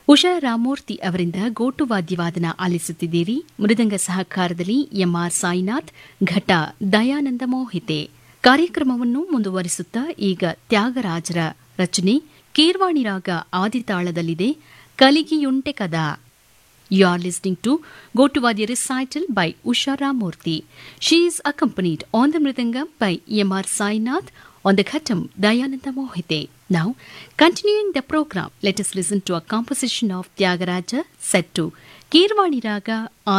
ಉಷಾ ರಾಮೂರ್ತಿ ಅವರಿಂದ ಗೋಟುವಾದ್ಯವಾದನ ಆಲಿಸುತ್ತಿದ್ದೀರಿ ಮೃದಂಗ ಸಹಕಾರದಲ್ಲಿ ಎಂಆರ್ ಸಾಯಿನಾಥ್ ಘಟ ದಯಾನಂದ ಮೋಹಿತೆ ಕಾರ್ಯಕ್ರಮವನ್ನು ಮುಂದುವರಿಸುತ್ತಾ ಈಗ ತ್ಯಾಗರಾಜರ ರಚನೆ ಕೀರ್ವಾಣಿ ರಾಗ ಆದಿತಾಳದಲ್ಲಿದೆ ಕಲಿಗಿಯುಂಟೆ ಕದ You are listening to Gotuvadi recital by Usha Ramurthy. She is accompanied on the Mridangam by M.R. Sainath, on the Khatam Dayananda Mohite. Now, continuing the program, let us listen to a composition of Tyagaraja set to Kirvani Raga